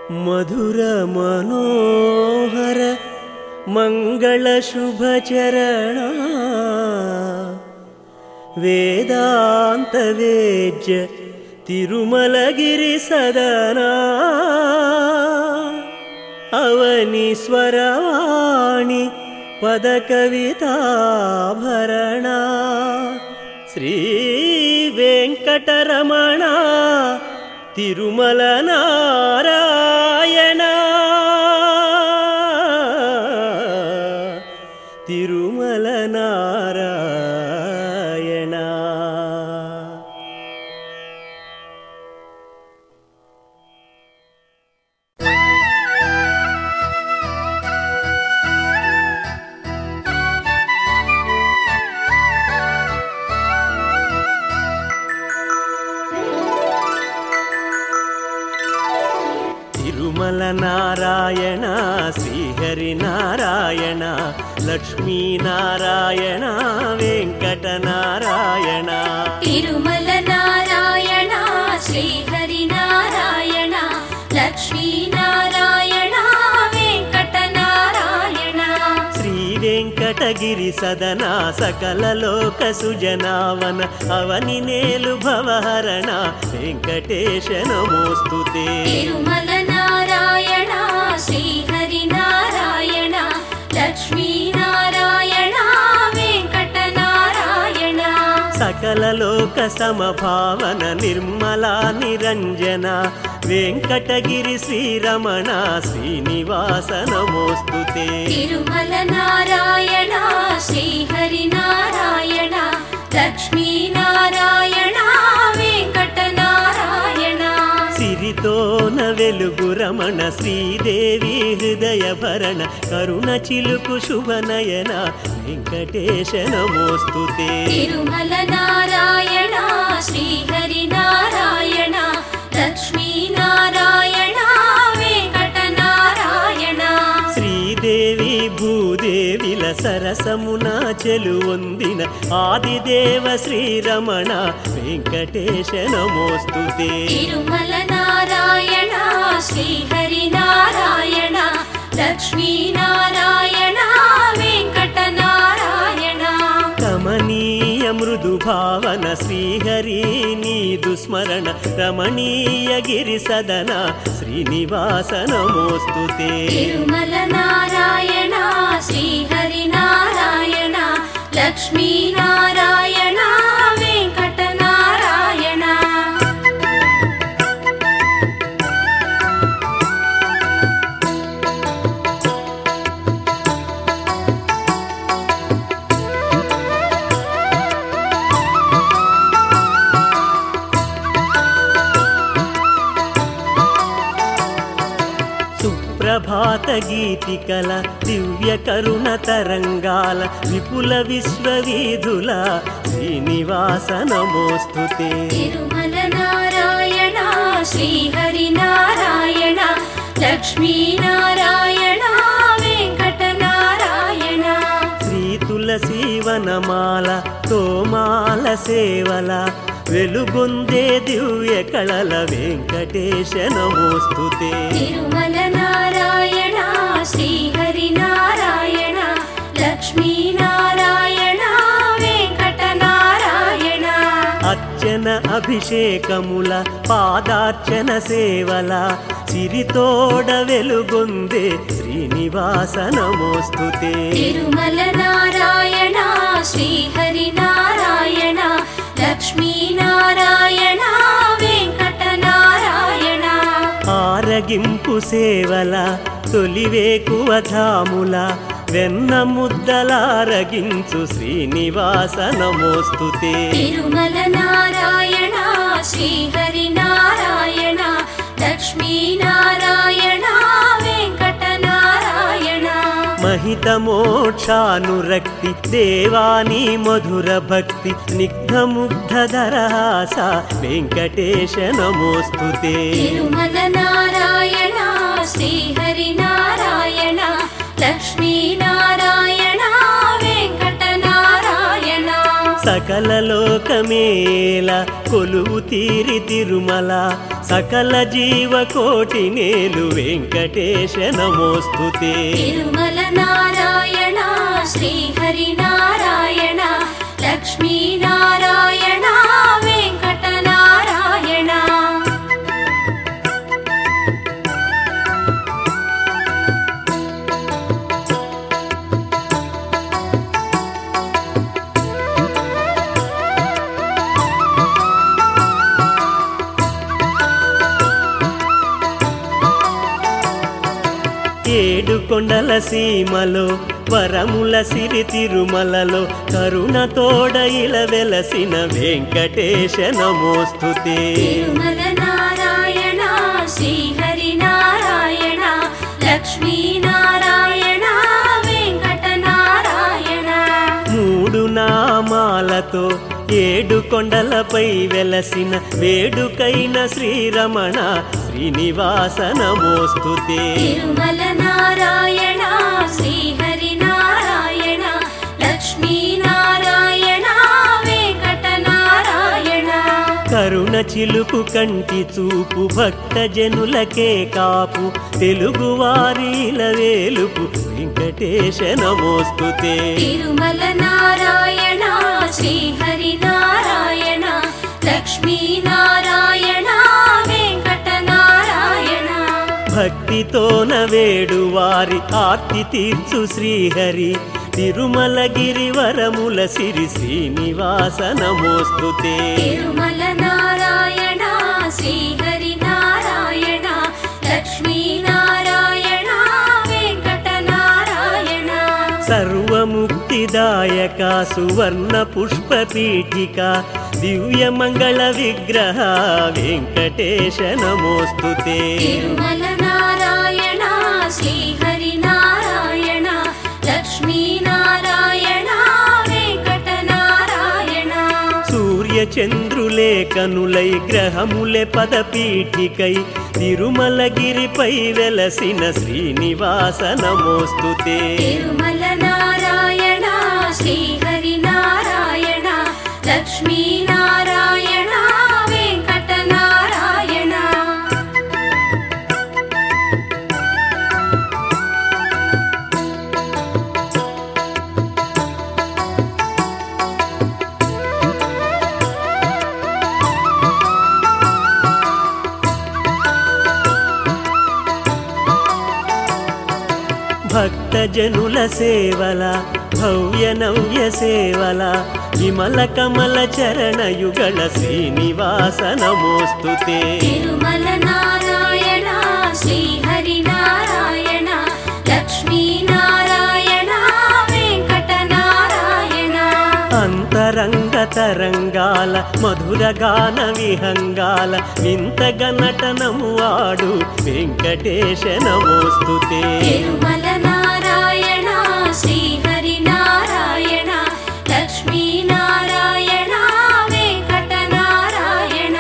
మధుర మనోహర మంగళ శుభచరణ వేదాంత వేద్య తిరుమలగిరి సదనా అవని స్వరవాణి పద కవితాభరణ శ్రీ వెంకటరమణ తిరుమల నారాయణ తిరుమల నారాయణ తిరుమల నారాయణ శ్రీహరి నారాయణ లక్ష్మీ నారాయణ వెంకట నారాయణ తిరుమల నారాయణ శ్రీహరి నారాయణ లక్ష్మీ నారాయణ వెంకట నారాయణ శ్రీ వెంకటగిరి సదన సకల లోక సుజనావన అవని నేలు భవహరణ వెంకటేశ నమోస్తుతే తిరుమల నారాయణ శ్రీహరి నారాయణ లక్ష్మీ నారాయణ వెంకట నారాయణ సకల లోక సమభావన నిర్మల నిరంజన వెంకటగిరి శ్రీరమణ శ్రీనివాస నమోస్తుతే తిరుమల నారాయణ శ్రీహరి నారాయణ లక్ష్మీ నారాయణ వెంకట నారాయణ సిరితోన వెలుగు రమణ శ్రీదేవి హృదయ భరణ కరుణ చిలుకు శుభనయన వెంకటేశ నమోస్తుతే తిరుమల నారాయణ శ్రీహరి నారాయణ లక్ష్మీ నారాయణ వెంకట నారాయణ శ్రీదేవి భూదేవిల సరసమున చెలువొందిన ఆదిదేవ శ్రీరమణ వెంకటేశ నమోస్తుతే తిరుమల నారాయణ శ్రీహరి నారాయణ లక్ష్మీ నారాయణ వెంకట నారాయణ కమనీయ మృదు భావన శ్రీహరి నీదు స్మరణ రమణీయ గిరి సదన శ్రీనివాస నమోస్తుతే తిరుమల నారాయణ శ్రీహరి నారాయణ లక్ష్మీ నారాయణ వెంకట నారాయణ సుప్రభాత గీతికల దివ్య కరుణ తరంగాల విపుల విశ్వవీధుల శ్రీనివాస నమోస్తుతే తిరుమల నారాయణ శ్రీహరి నారాయణ లక్ష్మీ నారాయణ వెంకట నారాయణ శ్రీ తులసి వనమాల తోమాల సేవల వెలుగొందే దివ్య కళల వెంకటేశ నమోస్తుతే తిరుమల నారాయణ శ్రీహరి నారాయణ లక్ష్మీ నారాయణ వెంకట నారాయణ అర్చన అభిషేకముల పాదార్చన సేవల సిరితోడ వెలుగొందే శ్రీనివాస నమోస్తుతే తిరుమల నారాయణ శ్రీహరి నారాయణ లక్ష్మీ నారాయణ వెంకట నారాయణ ఆరగింపు సేవల తొలివేకువధాముల వెన్న ముద్దలారగించు శ్రీనివాస నమోస్తుతే తిరుమల నారాయణ శ్రీహరి నారాయణ లక్ష్మీ నారాయణ వెంకట నారాయణ మహిత మోక్షానురక్తి దేవాని మధుర భక్తి స్నిగ్ధముగ్ధధరహాస వెంకటేశ నమోస్తుతే తిరుమల నారాయణ శ్రీహరి నారాయణ లక్ష్మీ నారాయణ వెంకట నారాయణ సకల లోకమేల కొలువు తీరి తిరుమల సకల జీవకోటి నేలు వెంకటేశ నమోస్తుతే తిరుమల నారాయణ శ్రీహరి నారాయణ లక్ష్మీ నారాయణ వెంకట నారాయణ ఏడు కొండల సీమలో వరముల సిరి తిరుమలలో కరుణ తోడ ఇల వెలసిన వెంకటేశ నమోస్తుతే తిరుమల నారాయణ శ్రీహరి నారాయణ లక్ష్మీ నారాయణ వెంకట నారాయణ మూడు నామాలతో ఏడు కొండలపై వెలసిన వేడుకైన శ్రీరమణ శ్రీనివాస నమోస్తుతే తిరుమల నారాయణ శ్రీహరి నారాయణ లక్ష్మీ నారాయణ వెంకట నారాయణ కరుణ చిలుకు కంటి చూపు భక్త జనులకే కాపు తెలుగువారీల వేలుపు వెంకటేశ నమోస్తుతే తిరుమల నారాయణ శ్రీహరి నారాయణ లక్ష్మీ నారాయణ వెంకట నారాయణ భక్తితోన వేడు వారి ఆర్తి తీర్చు శ్రీహరి తిరుమలగిరి వరముల సిరి శ్రీనివాస నమోస్తుతే తిరుమల నారాయణ శ్రీహరి నారాయణ లక్ష్మీ నారాయణ వెంకట నారాయణ సర్వముక్తిదాయక సువర్ణ పుష్ప పీఠిక దివ్య మంగళ విగ్రహ వెంకటేశ నమోస్తుతే తిరుమల నారాయణ శ్రీహరి నారాయణ లక్ష్మీ నారాయణ వెంకట నారాయణ సూర్య చంద్రులే కనులై గ్రహములే పదపీఠికై తిరుమలగిరిపై వెలసిన శ్రీనివాస నమోస్తుతే తిరుమల నారాయణ శ్రీహరి నారాయణ లక్ష్మీ నారాయణ వెంకట నారాయణ భక్త జనుల సేవల భవ్య నవ్య సేవల విమల కమల చరణ యుగళ శ్రీనివాస నమోస్తుతే తిరుమల నారాయణ శ్రీహరి నారాయణ లక్ష్మీ నారాయణ వెంకట నారాయణ అంతరంగ తరంగాల మధుర గాన విహంగాల వింత గనటనము ఆడు వెంకటేశ నమోస్తుతే తిరుమల నారాయణ శ్రీహరి నారాయణ లక్ష్మీ నారాయణ వెంకట నారాయణ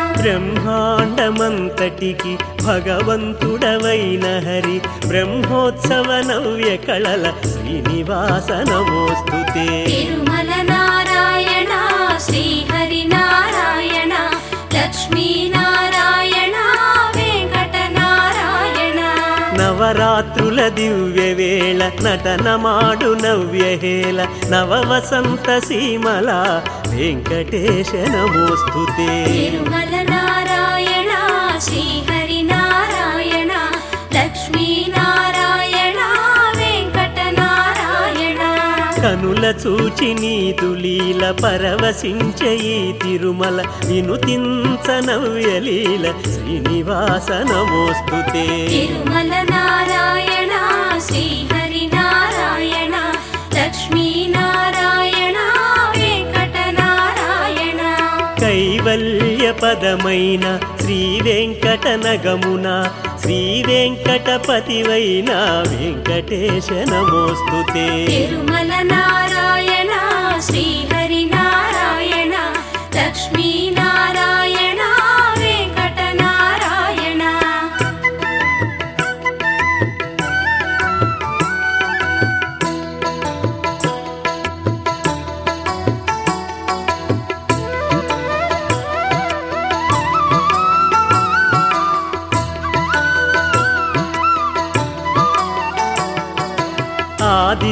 బ్రహ్మాండమంతటికి భగవంతుడవైన హరి బ్రహ్మోత్సవ నవ్య కళల శ్రీనివాస నమోస్తుతే తిరుమల నారాయణ శ్రీహరి నారాయణ లక్ష్మీ నారాయణ వెంకట నారాయణ నవరాత్రుల దివ్య వేళ నటనమాడు నవ్యహేళ నవ వసంత సీమల వెంకటేశ నమోస్తుతే తిరుమల నారాయణ శ్రీహరి నారాయణ లక్ష్మీ నారాయణ వెంకట నారాయణ కనుల చూచి నీతులీల పరవశించే ఈ తిరుమల వినుతించ నవ్యలీల శ్రీనివాస నమోస్తుతే తిరుమల నారాయణ శ్రీహరి నారాయణ లక్ష్మీ నారాయణ వెంకట నారాయణ కైవల్య పదమైన శ్రీ వెంకట నగమున శ్రీ వెంకటపతివైన వెంకటేశ నమోస్తుతే తిరుమల నారాయణ శ్రీహరి నారాయణ లక్ష్మీ నారాయణ వెంకట నారాయణ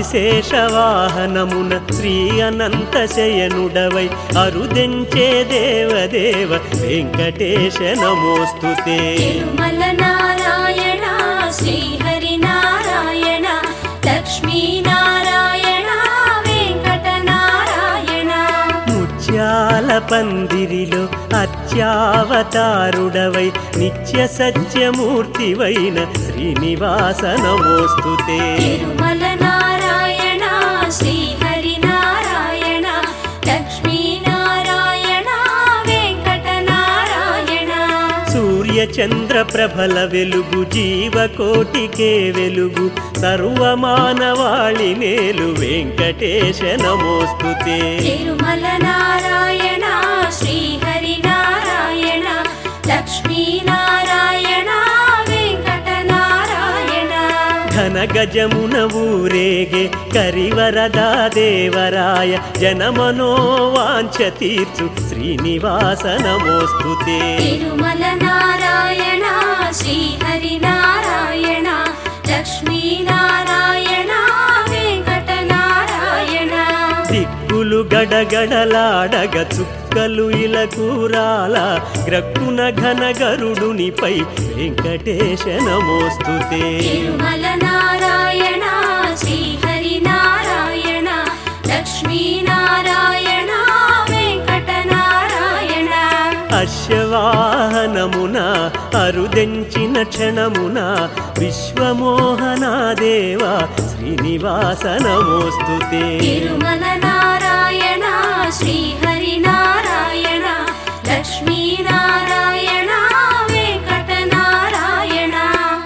ఆదిశేష వాహనమున శ్రీ అనంత శయనుడవై అరుదెంచే దేవదేవ వెంకటేశ నమోస్తుతే తిరుమల నారాయణ శ్రీహరి నారాయణ లక్ష్మీ నారాయణ వెంకట నారాయణ ముత్యాల పందిరిలో అత్యావతారుడవై నిత్య సత్యమూర్తివైన శ్రీనివాస నమోస్తుతే తిరుమల నారాయణ శ్రీహరి నారాయణ లక్ష్మీ నారాయణ వెంకట నారాయణ సూర్య చంద్ర ప్రభల వెలుగు జీవకోటికే వెలుగు సర్వమానవాళి మేలు వెంకటేశ నమోస్తుతే తిరుమల నారాయణ శ్రీహరి నారాయణ లక్ష్మీ నారాయణ వెంకట నారాయణ ఘన గజమున ఊరేగే కరివరదా దేవరాయ జనమనోవాంఛ తీర్చు శ్రీనివాస నమోస్తుతే తిరుమల నారాయణ శ్రీహరి నారాయణ లక్ష్మీ నారాయణ వెంకట నారాయణ దిక్కులు గడగడలాడగ చుక్కలు ఇలకూరాల గ్రక్కున ఘన గరుడునిపై వెంకటేశ నమోస్తుతే తిరుమల నారాయణ శ్రీహరి నారాయణ లక్ష్మీ నారాయణ వెంకట నారాయణ అశ్వవాహనమున అరుదెంచిన క్షణమున విశ్వమోహనాదేవ శ్రీనివాస నమోస్తుతే తిరుమల నారాయణ శ్రీహరి నారాయణ లక్ష్మీ నారాయణ వెంకట నారాయణ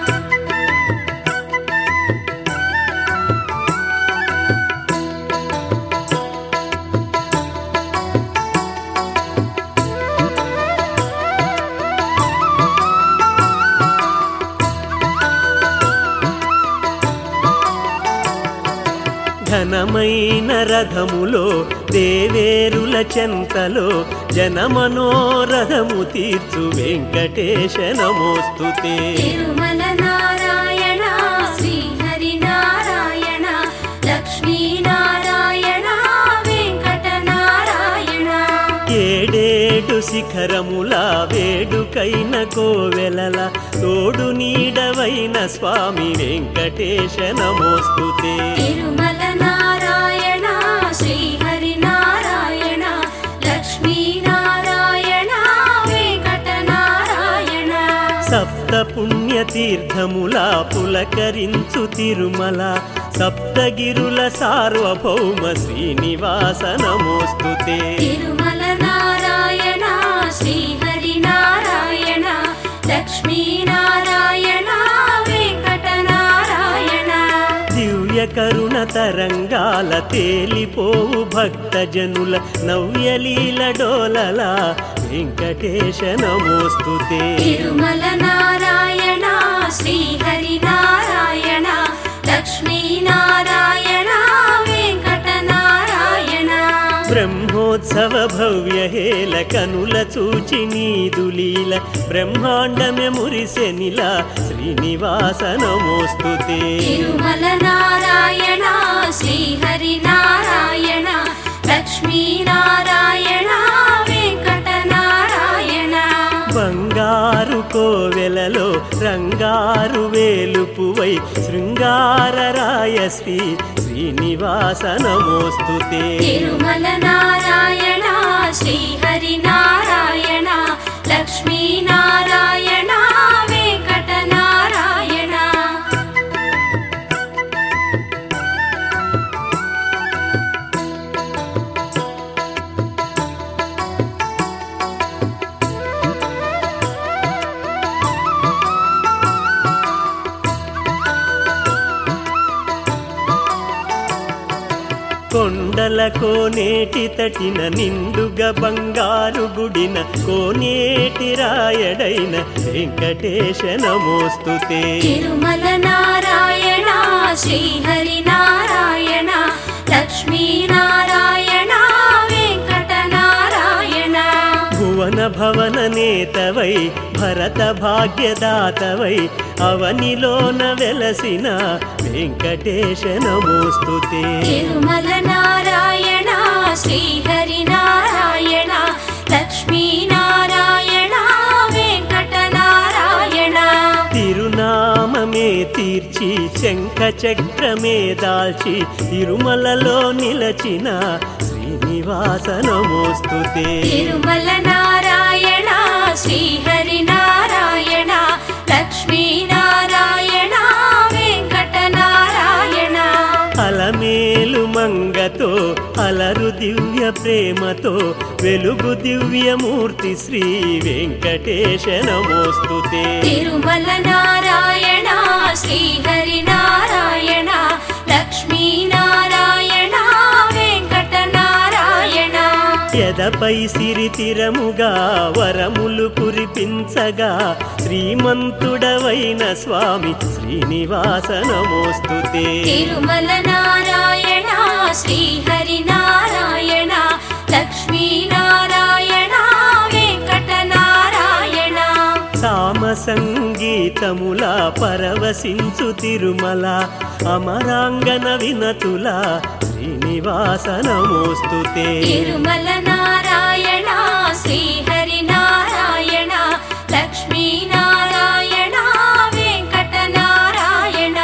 ఘనమైన రథములో దేవేరుల చెంతలో జనమనోరథము తీర్చు వెంకటేశ నమోస్తుతే తిరుమల నారాయణ శ్రీహరి నారాయణ లక్ష్మీ నారాయణ వెంకట నారాయణ ఏడేడు శిఖరముల వేడుకైన కోవెలల తోడు నీడవైన స్వామి వెంకటేశ నమోస్తుతే తిరుమల నారాయణ శ్రీహరి నారాయణ లక్ష్మీ నారాయణ వెంకట నారాయణ సప్త పుణ్య తీర్థముల పులకరించు తిరుమల సప్తగిరుల సార్వభౌమ శ్రీనివాస నమోస్తుతే తిరుమల నారాయణ శ్రీహరి నారాయణ లక్ష్మీ నారాయణ వెంకట నారాయణ దివ్య కరుణ తరంగాల తేలిపోవు భక్తజనుల నవ్యలీల డోలల వెంకటేశ నమోస్తుతే తిరుమల నారాయణ శ్రీహరి నారాయణ లక్ష్మీ నారాయణ వెంకట నారాయణ బ్రహ్మోత్సవ భవ్య హేల కనుల చూచి నీదులీల బ్రహ్మాండమే మురిసెనిల శ్రీనివాస నమోస్తుతే తిరుమల నారాయణ శ్రీహరి నారాయణ లక్ష్మీ నారాయణ వెంకట నారాయణ బంగారు కోవెలలో రంగారు వేలుపువై శృంగారరాయ శ్రీ శ్రీనివాస నమోస్తుతే తిరుమల నారాయణ శ్రీహరి నారాయణ లక్ష్మీ నారాయణ వెంకట నారాయణ కొండల కోనేటి తటిన నిండుగా బంగారు గుడిన కోనేటి రాయడైన వెంకటేశ నమోస్తుతే తిరుమల నారాయణ శ్రీహరి నారాయణ లక్ష్మీ నారాయణ వెంకట నారాయణ భువన భవన నేతవై భరత భాగ్యదాతవై అవనిలోన వెలసిన వెంకటేశ నమోస్తుతే తిరుమల నారాయణ శ్రీహరి నారాయణ లక్ష్మీ నారాయణ వెంకట నారాయణ తిరునామమే తీర్చి శంఖ చక్రమే దాల్చి తిరుమలలో నిలచిన శ్రీనివాస నమోస్తుతే తిరుమల నారాయణ శ్రీహరి నారాయణ లక్ష్మీ నారాయణ వెంకట నారాయణ అలమేలు మంగతో అలరు దివ్య ప్రేమతో వెలుగు దివ్యమూర్తి శ్రీ వెంకటేశ నమోస్తుతే తిరుమల నారాయణ శ్రీహరి నారాయణ లక్ష్మీ నారాయణ వెంకట నారాయణ ఎదపై సిరితిరముగా వరములు కురిపించగా శ్రీమంతుడవైన స్వామి శ్రీనివాస నమోస్తుతే తిరుమల నారాయణ శ్రీహరి నారాయణ లక్ష్మీ నారాయణ వెంకట నారాయణ సామ సంగీతముల పరవశించు తిరుమల అమరాంగన వినతుల శ్రీనివాస నమోస్తుతే తిరుమల నారాయణ శ్రీహరి నారాయణ లక్ష్మీ నారాయణ వెంకట నారాయణ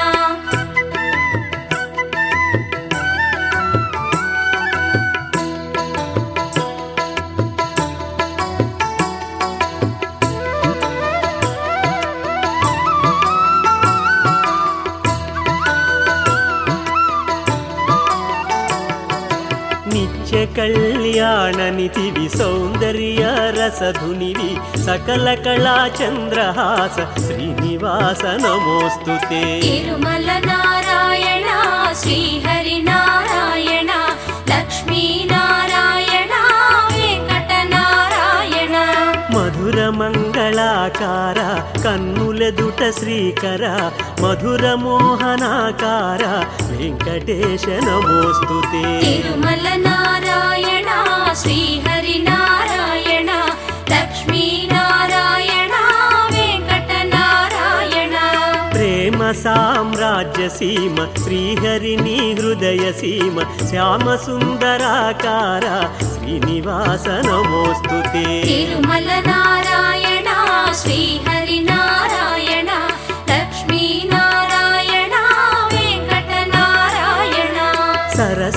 నిత్య కళ్యాణ నిధివి సౌందర్య రసధునివి సకల కళా చంద్రహాస శ్రీనివాస నమోస్తుతే తిరుమల నారాయణ శ్రీహరి నారాయణ లక్ష్మీ నారాయణ వెంకట నారాయణ మధుర మంగళాకార కన్నులెదుట శ్రీకర మధుర మోహనాకార వెంకటేశ నమోస్తుతే తిరుమల నారాయణ శ్రీహరి నారాయణ లక్ష్మీ నారాయణ వెంకట నారాయణ ప్రేమ సామ్రాజ్య సీమ శ్రీహరిని హృదయ సీమ శ్యామ సుందరాకార శ్రీనివాస నమోస్తుతే తిరుమల నారాయణ శ్రీహరి నారాయణ లక్ష్మీ నారాయణ వెంకట నారాయణ సరస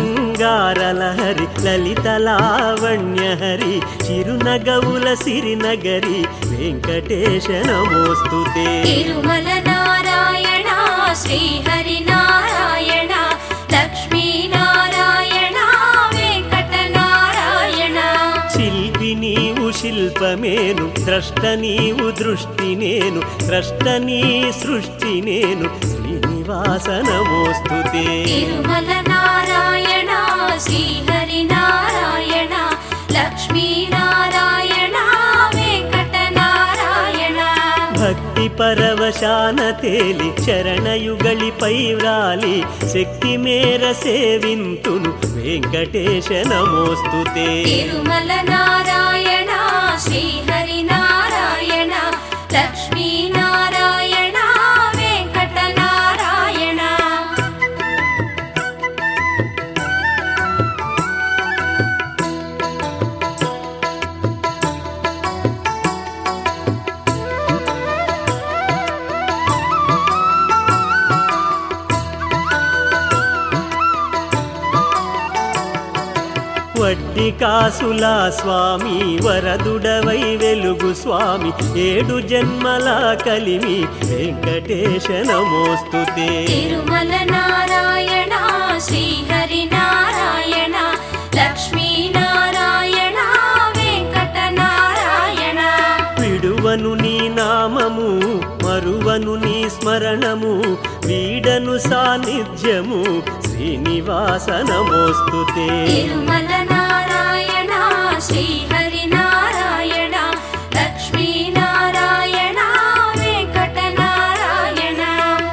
శృంగారలహరి లలిత లావణ్య హరి చిరునగవుల సిరినగరి వెంకటేశ నమోస్తుతే తిరుమల నారాయణ శ్రీహరి నారాయణ లక్ష్మీ నారాయణ వెంకట నారాయణ శిల్పి నీవు శిల్పమేను ద్రష్ట నీవు దృష్టి నేను ద్రష్ట నీ సృష్టి నేను శ్రీనివాస నమోస్తుతే తిరుమల నారాయణ శ్రీహరి నారాయణ లక్ష్మీ నారాయణ వెంకట నారాయణ భక్తి పరవశాన తేలి చరణయుగళిపై వ్రాలి శక్తి మేర సేవింతును వెంకటేశ నమోస్తుతే తిరుమల నారాయణ శ్రీహరి నారాయణ లక్ష్మీ నారాయణ వెంకట నారాయణ వడ్డి కాసుల స్వామి వరదుడవై వెలుగు స్వామి ఏడు జన్మల కలిమి వెంకటేశ నమోస్తుతే తిరుమల నారాయణ శ్రీహరి నారాయణ లక్ష్మీ నారాయణ వెంకట నారాయణ విడువను నీ నామము మరువను నీ స్మరణము వీడను సాన్నిధ్యము శ్రీనివాస నమోస్తుతే తిరుమల నారాయణ శ్రీహరి నారాయణ లక్ష్మీ నారాయణ వెంకట నారాయణ అంత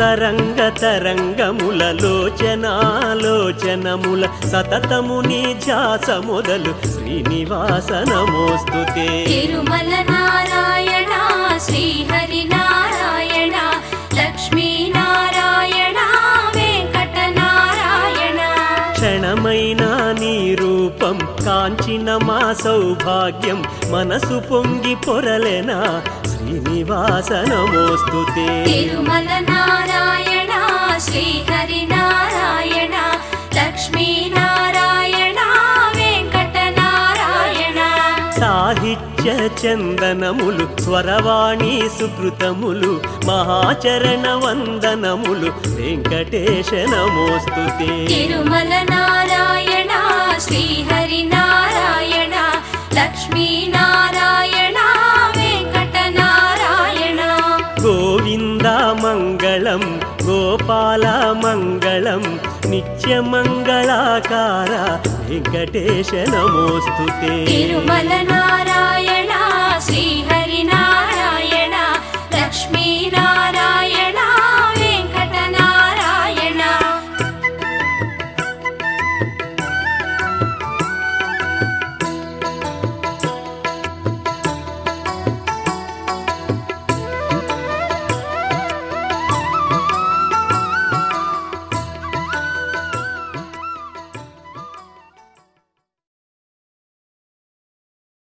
తరంగ తరంగముల లోచనాలోచనముల సతతము నీ ధ్యాస మొదలు శ్రీనివాస నమోస్తుతే తిరుమల నారాయణ శ్రీహరి నారాయణ లక్ష్మీ నారాయణ వెంకట నారాయణ క్షణమైన నీ రూపం కాంచిన మా సౌభాగ్యం మనసు పొంగి పొరలెనా శ్రీనివాస నమోస్తుతే తిరుమల నారాయణ శ్రీహరి నారాయణ లక్ష్మీ నారాయణ వెంకట నారాయణ సాహిత్య చందనములు స్వరవాణి సుకృతములు మహాచరణ వందనములు వెంకటేశ నమోస్తుతే తిరుమల నారాయణ శ్రీహరి నారాయణ లక్ష్మీ నారాయణ వెంకట నారాయణ గోవింద మంగళం గోపాల మంగళం నిత్యమంగళాకార వెంకటేశ నమోస్తుతే తిరుమల నారాయణ